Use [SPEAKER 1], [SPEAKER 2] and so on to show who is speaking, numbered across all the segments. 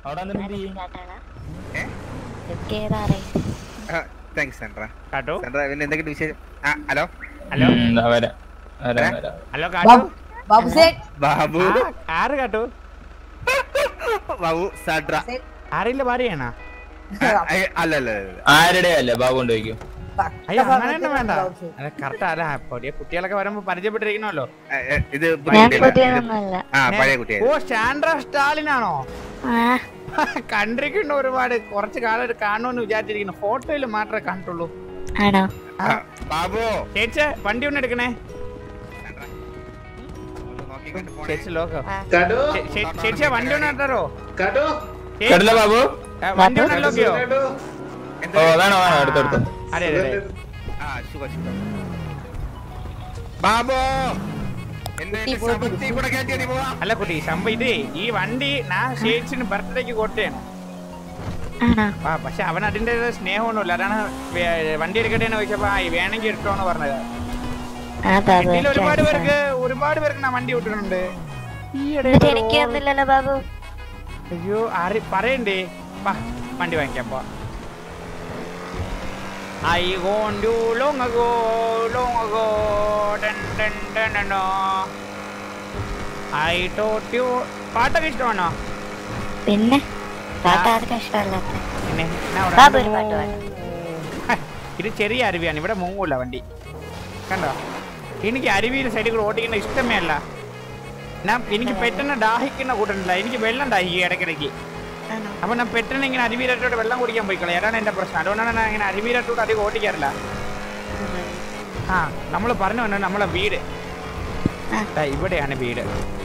[SPEAKER 1] അവിടെ വന്നിട്ട് എന്ത് ചെയ്യും
[SPEAKER 2] താങ്ക്സ് സെൻട്ര
[SPEAKER 3] കാട്ടു
[SPEAKER 2] സെൻട്ര പിന്നെ എന്തെങ്കിലും വിശേഷം ആ ഹലോ
[SPEAKER 3] ഹലോ
[SPEAKER 1] ഉം, ദാ വരാം വരാം വരാം
[SPEAKER 3] ഹലോ കാട്ടു
[SPEAKER 4] ബാബു സേठ
[SPEAKER 2] ബാബു
[SPEAKER 3] ആ, ആര് കാട്ടു
[SPEAKER 2] ബാബു സെൻട്ര
[SPEAKER 3] ആരില്ല ഭാര്യയാണോ
[SPEAKER 2] അല്ല അല്ല അല്ല
[SPEAKER 1] ആരുടെ അല്ലേ ബാബു കൊണ്ട് വയ്ക്കും
[SPEAKER 3] അയ്യോ അങ്ങനെ വേണ്ട അല്ല കറക്റ്റ് അല്ല പുതിയ കുട്ടികളൊക്കെ വരുമ്പോ പരിചയപ്പെട്ടിരിക്കണമല്ലോ
[SPEAKER 2] ഏ, ഏ, ഇത്
[SPEAKER 5] ഞാൻ
[SPEAKER 2] പുതിയ കുട്ടിയല്ല.
[SPEAKER 5] പുതിയതൊന്നുമല്ല
[SPEAKER 2] ആ പഴയ കുട്ടിയാ
[SPEAKER 3] ഓ സ്റ്റാൻഡ്ര സ്റ്റാലിനാണോ
[SPEAKER 5] ആ
[SPEAKER 3] കണ്ടിരിക്കുന്നുണ്ട് ഒരുപാട് കുറച്ച് കാലം കാണുമെന്ന് വിചാരിച്ചിരിക്കുന്നു ഫോട്ടോയിൽ മാത്രമേ കണ്ടിട്ടുള്ളൂ
[SPEAKER 5] ആണോ
[SPEAKER 2] ആ, ബാബു
[SPEAKER 3] ചേച്ചി വണ്ടി ഒന്ന് എടുക്കണേ
[SPEAKER 2] സെൻട്ര. ഒന്ന് നോക്കിക്കൊണ്ട് പോണേ.
[SPEAKER 3] ചേച്ചി ലോക്കോ
[SPEAKER 6] കാട്ടു
[SPEAKER 3] ചേച്ചിയാ വണ്ടി ഒന്ന് ഇട്ടാരോ
[SPEAKER 6] കാട്ടു
[SPEAKER 1] കേട്ടില്ല ബാബു
[SPEAKER 3] വണ്ടി ഒന്ന് ലോക്കിയോ
[SPEAKER 6] കാട്ടു
[SPEAKER 2] എന്ത്?
[SPEAKER 1] ഓ വേണോ വേണോ എടുത്തു എടുത്തു
[SPEAKER 3] അതെ അതെ അതെ
[SPEAKER 2] ആ ശുഭ ശുഭ ബാബു എന്നെ സമൃദ്ധി കൂടെ കയറ്റി പോവാ
[SPEAKER 3] അല്ല കുട്ടി സംഭവം ഇത് ഈ വണ്ടി ഞാൻ ചേച്ചിന് ബർത്ത്ഡേക്ക് കൊടുത്തേണ്
[SPEAKER 5] ആണോ
[SPEAKER 3] ആ പക്ഷെ അവൻ അതിന്റെ സ്നേഹമൊന്നുമില്ല അതാണ് വേ- വണ്ടി എടുക്കട്ടെ എന്ന് ചോദിച്ചപ്പോ ആ വേണമെങ്കിൽ എടുത്തോന്ന് പറഞ്ഞത്
[SPEAKER 5] ആ ബാബു
[SPEAKER 3] ഇതിൽ
[SPEAKER 5] എനിക്ക്
[SPEAKER 3] ഒരുപാട്
[SPEAKER 5] മനസ്സിലായി.
[SPEAKER 3] പേർക്ക് ഒരുപാട് പേർക്ക് ഞാൻ വണ്ടി വിട്ടിട്ടുണ്ട് ഈയിടെ
[SPEAKER 5] എന്നിട്ട്
[SPEAKER 3] ഒരു
[SPEAKER 5] എനിക്ക്
[SPEAKER 3] ഓ-
[SPEAKER 5] തന്നില്ലല്ലോ ബാബു
[SPEAKER 3] അയ്യോ ആര് പറയണ്ടേ വാ വണ്ടി വാങ്ങിക്കാൻ പോവാ I gone too long ago, long ago, dun, dun, dun, dun, dun. I taught you പാട്ടൊക്കെ ഇഷ്ടമാണോ
[SPEAKER 5] പിന്നെ പാട്ട് ആർക്കും ഇഷ്ടമല്ലാത്ത
[SPEAKER 3] പിന്നെ ഞാൻ ഒരു
[SPEAKER 5] ബാബു
[SPEAKER 3] രണ്ട്
[SPEAKER 5] ഒരു പാട്ട്
[SPEAKER 3] മൂന്ന് ഹ, ഇത് ചെറിയ അരുവിയാണ് ഇവിടെ മുങ്ങൂല വണ്ടി കണ്ടോ എനിക്ക് അരുവിയുടെ സൈഡിൽ കൂടെ ഓടിക്കുന്ന ഇഷ്ടമേ അല്ല ഞാൻ എനിക്ക് പെട്ടെന്ന് ദാഹിക്കുന്ന കൂട്ടണില്ല എനിക്ക് വെള്ളം ദാഹിക്കും ഇടയ്ക്കിടയ്ക്ക്
[SPEAKER 5] ആണോ
[SPEAKER 3] അപ്പൊ ഞാൻ പെട്ടെന്ന് ഇങ്ങനെ അരുവീരത്തോട്ട് വെള്ളം കുടിക്കാൻ പോയിക്കളെ അതാണ് എന്റെ പ്രശ്നം അതുകൊണ്ടാണ് ഞാൻ ഇങ്ങനെ അരുവീരത്തോട്ട് അധികം ഓടിക്കാറില്ല ആ നമ്മൾ പറഞ്ഞു വന്നത് നമ്മളെ വീട്
[SPEAKER 5] ആ.
[SPEAKER 3] ദാ ഇവിടെയാണ് വീട്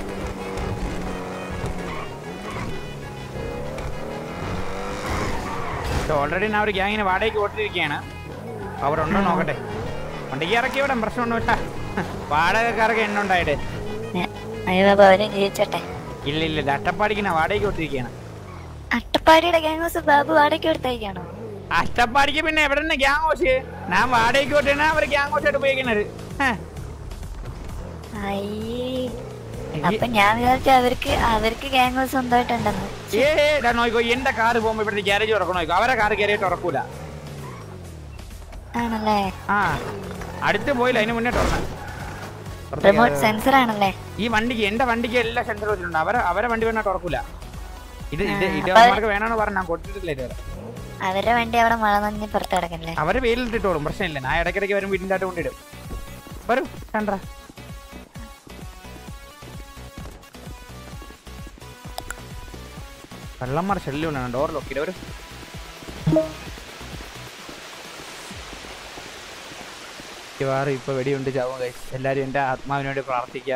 [SPEAKER 3] ഓൾറെഡി ഞാൻ ഒരു ഗ്യാങ്ങിന് വാടകയ്ക്ക് ഓട്ടിരിക്കുകയാണ് അവരുണ്ടോ നോക്കട്ടെ ഉണ്ടെങ്കിൽ ഇറക്കി വിടാം പ്രശ്നമൊന്നുമില്ല വാടകക്കാർക്ക് എണ്ണുണ്ടായിട്ട്
[SPEAKER 5] ഞാ- അയ്യോ ബാബു അവരും ജീവിച്ചോട്ടെ
[SPEAKER 3] ഇല്ല ഇല്ല ഇല്ല അട്ടപ്പാടിക്ക് ഞാൻ വാടകയ്ക്ക് ഓട്ടിരിക്കുകയാണ്
[SPEAKER 5] അട്ടപ്പാടിയുടെ ഗ്യാങ് ഹൗസ് ബാബു വാടകയ്ക്ക് കൊടുത്തേക്കാണോ
[SPEAKER 3] അഷ്ടപ്പാടിക്ക് പിന്നെ എവിടെ നിന്ന് ഗ്യാങ് ഹൗസ് ഞാൻ വാടകയ്ക്ക് വിട്ടാണ് അവർ ഗ്യാങ് ഹൗസ് ആയിട്ട് ഉപയോഗിക്കുന്നത് ഹേ.
[SPEAKER 5] അയ്യേ അപ്പൊ ഞാൻ വിചാരിച്ചു അവർക്ക് അവർക്ക് ഗ്യാങ് ഹൗസ് സ്വന്തമായിട്ടുണ്ടെന്ന്
[SPEAKER 3] ഏ ഏ, ദാ നോക്കിക്കോ എന്റെ കാറ് പോകുമ്പോ ഇവിടുത്തെ ഗ്യാരേജ് തുറക്കണം നോക്കോ അവരെ കാറ് കയറിയിട്ട് തുറക്കൂല
[SPEAKER 5] ആണല്ലേ
[SPEAKER 3] ആ അടുത്ത് പോയില്ല അതിന് മുന്നേ തുറന്നു
[SPEAKER 5] റിമോട്ട് സെൻസർ ആണല്ലേ
[SPEAKER 3] ഈ വണ്ടിക്ക് എന്റെ വണ്ടിക്ക് എല്ലാ സെൻസർ വെച്ചിട്ടുണ്ട് അവരെ അവരെ വണ്ടി വേണ തുറക്കൂല ഇത് ഇത്
[SPEAKER 5] ആ,
[SPEAKER 3] ഇത്
[SPEAKER 5] അപ്പൊ
[SPEAKER 3] അവന്മാർക്ക് വേണമെന്ന് പറഞ്ഞ ഞാൻ കൊടുത്തിട്ടില്ല ഇതുവരെ
[SPEAKER 5] അവരുടെ വണ്ടി അവിടെ മഴ നനഞ്ഞ് പുറത്ത് കിടക്കല്ലേ
[SPEAKER 3] അവര് വെയിലിട്ടിട്ടോളും പ്രശ്നമില്ല ഞാൻ ഇടയ്ക്കിടയ്ക്ക് വരും വീടിൻ്റെ അകത്ത് കൊണ്ടിടും വരൂ കണ്ട കള്ളന്മാർ ശല്യമാണ് ഡോർ ലോക്ക് ചെയ്ത് വരും മിക്കവാറും ഇപ്പൊ വെടിയുണ്ട് ചാവും guys. എല്ലാരും എന്റെ ആത്മാവിന് വേണ്ടി പ്രാർത്ഥിക്കുക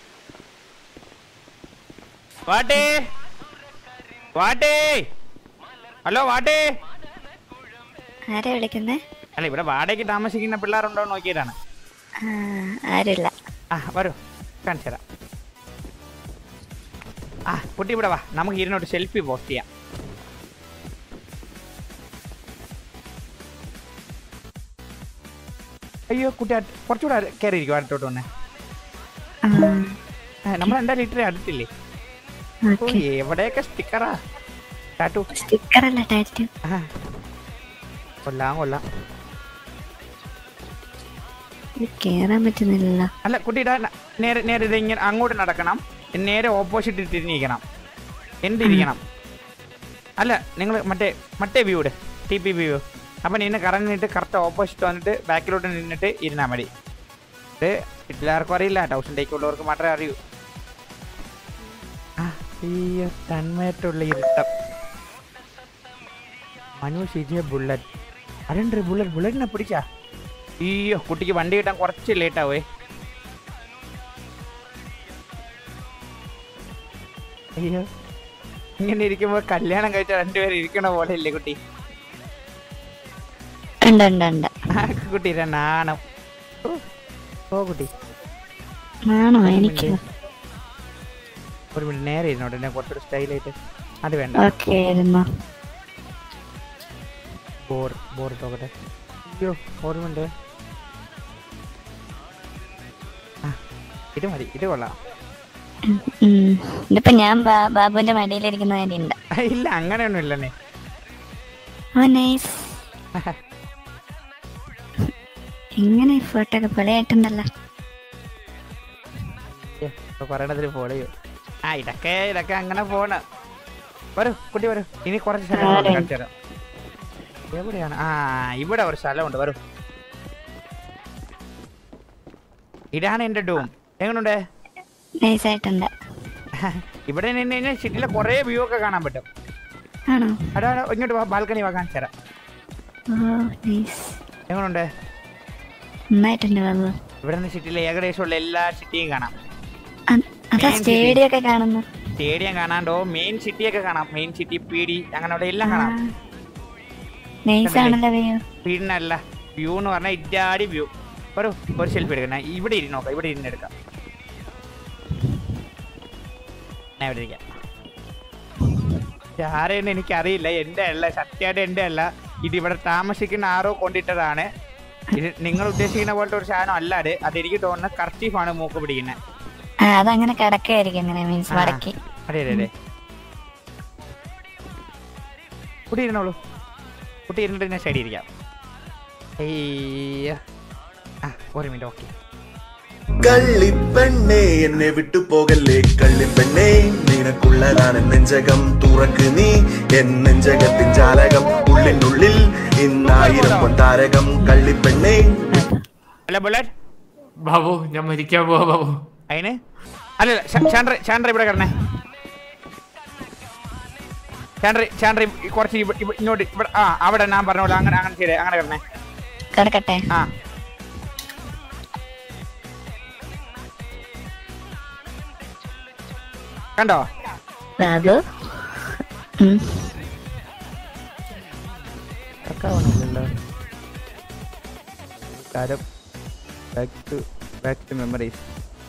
[SPEAKER 3] വാട്ടേ വാട്ടേ ഹലോ വാട്ടേ
[SPEAKER 5] ആരാ വിളിക്കുന്നേ
[SPEAKER 3] അല്ല ഇവിടെ വാടകയ്ക്ക് താമസിക്കുന്ന പിള്ളേരുണ്ടോ എന്ന് നോക്കിയതാണ്
[SPEAKER 5] ആ, ആരുമില്ല
[SPEAKER 3] ആ വരൂ കാണിച്ചു തരാം ആ കുട്ടി ഇവിടെ വാ നമുക്ക് ഇരുന്നോട്ട് സെൽഫി പോസ്റ്റ് ചെയ്യാം അയ്യോ കുട്ടി അട്- കുറച്ചുകൂടെ കയറി ഇരിക്കും അടുത്തോട്ട് വന്നേ
[SPEAKER 5] ആ,
[SPEAKER 3] നമ്മൾ എന്തായാലും ഇട്ടേ അടുത്തില്ലേ ഓ
[SPEAKER 5] ഓക്കേ.
[SPEAKER 3] എവിടെയൊക്കെ സ്റ്റിക്കറാ ടാറ്റു
[SPEAKER 5] സ്റ്റിക്കർ അല്ല ടാറ്റു
[SPEAKER 3] ആ കൊല്ലാം കൊല്ലാം
[SPEAKER 5] ഇത് കേറാൻ പറ്റുന്നില്ലല്ലോ
[SPEAKER 3] അല്ല കുട്ടിയുടെ നേരെ നേരെ ഇത് ഇങ്ങനെ അങ്ങോട്ട് നടക്കണം നേരെ ഓപ്പോസിറ്റ് തിരിഞ്ഞിരിക്കണം എന്തിരിക്കണം അല്ല നിങ്ങൾ മറ്റേ മറ്റേ വ്യൂ ഇട് ടി പി വ്യൂ അപ്പം നിന്നെ കറങ്ങിട്ട് കറക്റ്റ് ഓപ്പോസിറ്റ് വന്നിട്ട് ബാക്കിലോട്ട് നിന്നിട്ട് ഇരുന്നാൽ മതി ഇത് എല്ലാവർക്കും അറിയില്ല ടൗസൻ ഡേക്കുള്ളവർക്ക് മാത്രമേ അറിയൂ ആ അയ്യോ തന്മയറ്റുള്ള ഇരുട്ടം മനു ഷിജെ ബുള്ളറ്റ് അരണ്ട് ബുള്ളറ്റ് ബുള്ളറ്റിനെ പിടിച്ചാ അയ്യോ കുട്ടിക്ക് വണ്ടി കിട്ടാൻ കുറച്ച് ലേറ്റ് ആവേ അയ്യോ ഇങ്ങനെ ഇരിക്കുമ്പോ കല്യാണം കഴിച്ച രണ്ടുപേരും ഇരിക്കണ പോലെ ഇല്ലേ കുട്ടി
[SPEAKER 5] ഉണ്ട് ഉണ്ട് ഉണ്ട്
[SPEAKER 3] ആ കുട്ടിയുടെ നാണം ഓ, ഓ കുട്ടി
[SPEAKER 5] ആണോ
[SPEAKER 3] ഒരു
[SPEAKER 5] എനിക്ക്
[SPEAKER 3] മിനിറ്റ്. ഒരു മിനിറ്റ് നേരെ ഇരുന്നോട്ടെ എന്നെ കുറച്ചൊരു സ്റ്റൈലായിട്ട് അത് വേണ്ട
[SPEAKER 5] ഓക്കെ ആയിരുന്നു
[SPEAKER 3] ബോർ ബോർ നോക്കട്ടെ അയ്യോ ഓർമ്മയുണ്ട് ആ ഇത് മതി ഇത് കൊള്ളാം
[SPEAKER 5] ഉം. ഇതിപ്പോ ഞാൻ ബാ- ബാബുവിന്റെ മടിയിലിരിക്കുന്ന കാര്യമുണ്ട്
[SPEAKER 3] ഇല്ല അങ്ങനെയൊന്നും ഇല്ലെന്നേ
[SPEAKER 5] ഓ നൈസ് എങ്ങനെ ഈ ഫോട്ടോ ഒക്കെ പൊളിയായിട്ടുണ്ടല്ലോ
[SPEAKER 3] ഏ, ഇപ്പൊ പറയണതിൽ പോലെയോ ആ ഇതൊക്കെ ഇതൊക്കെ അങ്ങനെ പോണ വരൂ കുട്ടി വരൂ ഇനി കുറച്ച് സ്ഥലം
[SPEAKER 5] ആരെ?
[SPEAKER 3] കാണിച്ചു തരാം എവിടെയാണ് ആ ഇവിടെ ഒരു സ്ഥലമുണ്ട് വരൂ ഇതാണ് എന്റെ ഡൂം എങ്ങനുണ്ട്
[SPEAKER 5] നൈസ് ആയിട്ടുണ്ട്
[SPEAKER 3] ഇവിടെ നിന്ന് കഴിഞ്ഞാൽ സിറ്റിയിലെ കുറേ വ്യൂ ഒക്കെ കാണാൻ പറ്റും
[SPEAKER 5] ആണോ
[SPEAKER 3] അടാ അടാ, ഇങ്ങോട്ട് വാ ബാൽക്കണി വാ കാണിച്ചു തരാം
[SPEAKER 5] ഓ നൈസ്
[SPEAKER 3] എങ്ങനുണ്ട്
[SPEAKER 5] നന്നായിട്ടുണ്ട് ബാബു
[SPEAKER 3] ഇവിടെ നിന്ന് സിറ്റിയിലെ ഏകദേശമുള്ള എല്ലാ സിറ്റിയും കാണാം
[SPEAKER 5] അ- അതാ
[SPEAKER 3] Main
[SPEAKER 5] സ്റ്റേഡിയം ഒക്കെ കാണുന്നു
[SPEAKER 3] സ്റ്റേഡിയം കാണാണ്ടോ മെയിൻ സിറ്റിയൊക്കെ കാണാം മെയിൻ സിറ്റി പി ഡി അങ്ങനെയുള്ള എല്ലാം കാണാം
[SPEAKER 5] നൈസ് ആണല്ലോ വ്യൂ
[SPEAKER 3] പിന്നല്ല വ്യൂ എന്ന് പറഞ്ഞാൽ ഇറ്റാടി വ്യൂ ഒരു ഒരു സെൽഫി എടുക്കണം ഇവിടെ ഇരുന്ന് നോക്കാം ഇവിടെ ഇരുന്ന് എടുക്കാം ഞാൻ ഇവിടെ ഇരിക്കാം ആരെയെന്ന് എനിക്കറിയില്ല എൻ്റെ അല്ല സത്യമായിട്ട് എൻ്റെ അല്ല ഇത് ഇവിടെ താമസിക്കുന്ന ആരോ കൊണ്ടിട്ടതാണ് ഇത് നിങ്ങൾ ഉദ്ദേശിക്കുന്ന പോലത്തെ ഒരു സാധനം അല്ലാതെ അതെനിക്ക് തോന്നുന്ന കർച്ചീഫാണ് മൂക്ക് പിടിക്കുന്നത്
[SPEAKER 5] ആ അതങ്ങനെ കിടക്കായിരിക്കും അങ്ങനെ മീൻസ്
[SPEAKER 3] ആ.
[SPEAKER 5] മടക്കി
[SPEAKER 3] അതെ അതെ അതെ കുട്ടി ഇരുന്നോളൂ കുട്ടി ഇരുന്നിട്ട് ഞാൻ സൈഡിൽ ഇരിക്കാം ഏയ്യ. ആ ഒരു മിനിറ്റ് ഓക്കെ
[SPEAKER 4] കള്ളിപ്പെണ്ണേ എന്നെ വിട്ടു പോകല്ലേ കള്ളിപ്പെണ്ണേ നിനക്കുള്ളതാണ് നെഞ്ചകം തുറക്ക് നീ എൻ നെഞ്ചകത്തിൻ ജാലകം ഉള്ളിനുള്ളിൽ ഇന്നായിരം കൊണ്ടാരകം കള്ളിപ്പെണ്ണേ
[SPEAKER 3] അല്ല ബുള്ളറ്റ്
[SPEAKER 6] ബാബു ഞാൻ മരിക്കാൻ പോവാ ബാബു
[SPEAKER 3] അതിന് അല്ലല്ല ചാൻഡ്ര ചാൻഡ്ര ഇവിടെ കിടന്നേ ചാൻഡ്ര ചാൻഡ്ര കുറച്ച് ഇവ- ഇവ- ഇങ്ങോട്ട് ഇവിടെ ആ അവിടെ ഞാൻ പറഞ്ഞ പോലെ അങ്ങനെ അങ്ങനെ ചെയ്തേ അങ്ങനെ കിടന്നേ
[SPEAKER 5] കിടക്കട്ടെ
[SPEAKER 3] ആ കണ്ടോ
[SPEAKER 5] ബാബു ഉം.
[SPEAKER 3] കക്കാവണില്ലല്ലോ കാരം back to back to memories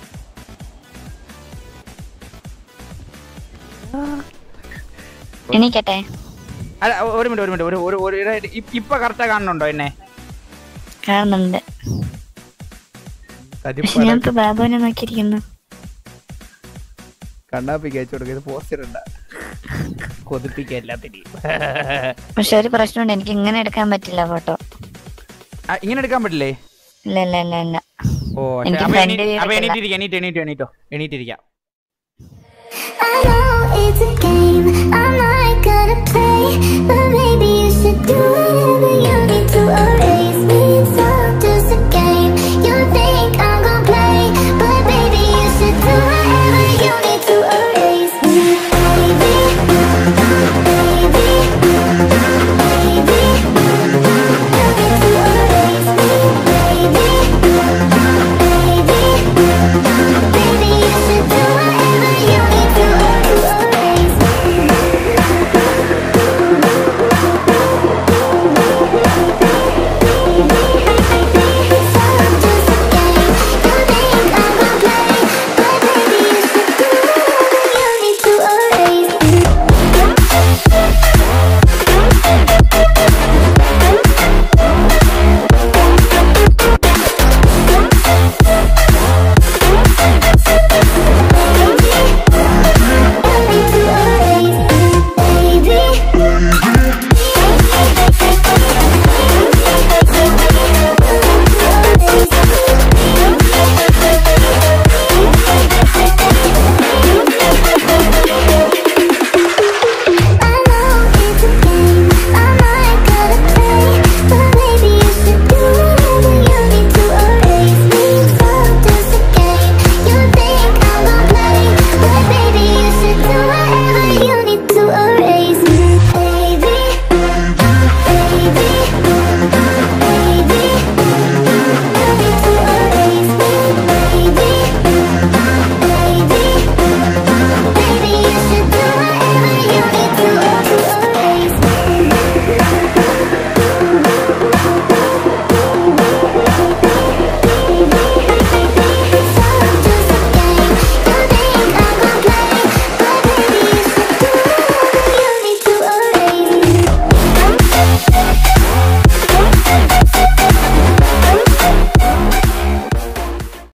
[SPEAKER 5] എണീക്കട്ടെ
[SPEAKER 3] അല്ല ഒ- ഒരു മിനിറ്റ് ഒരു മിനിറ്റ് ഒരു ഒരു ഒരു ഇട- ഇ- ഇപ്പൊ കറക്റ്റാ കാണുന്നുണ്ടോ എന്നെ
[SPEAKER 5] കാണുന്നുണ്ട് ഞാൻ ഇപ്പൊ ബാബുവിനെ നോക്കിയിരിക്കുന്നു
[SPEAKER 3] കണ്ണാപ്പിക്ക് അയച്ചു കൊടുക്കുക പോസ്റ്റർ ഉണ്ടാ കൊതിപ്പിക്കുക എല്ലാത്തിനെയും
[SPEAKER 5] പക്ഷെ ഒരു പ്രശ്നമുണ്ട് എനിക്ക് ഇങ്ങനെ എടുക്കാൻ പറ്റില്ല ഫോട്ടോ
[SPEAKER 3] ആ, ഇങ്ങനെ എടുക്കാൻ പറ്റില്ലേ
[SPEAKER 5] ഇല്ല ഇല്ല ഇല്ല ഇല്ല
[SPEAKER 3] ഓ
[SPEAKER 5] എനിക്ക്
[SPEAKER 3] അപ്പൊ
[SPEAKER 5] front
[SPEAKER 3] എണീ-
[SPEAKER 5] view
[SPEAKER 3] അപ്പൊ
[SPEAKER 5] പറ്റില്ല.
[SPEAKER 3] എണീറ്റിരിക്കാം എണീറ്റ് എണീറ്റ് എണീറ്റോ എണീറ്റിരിക്കാം
[SPEAKER 7] I know it's a game I'm not gonna play, but maybe you should do it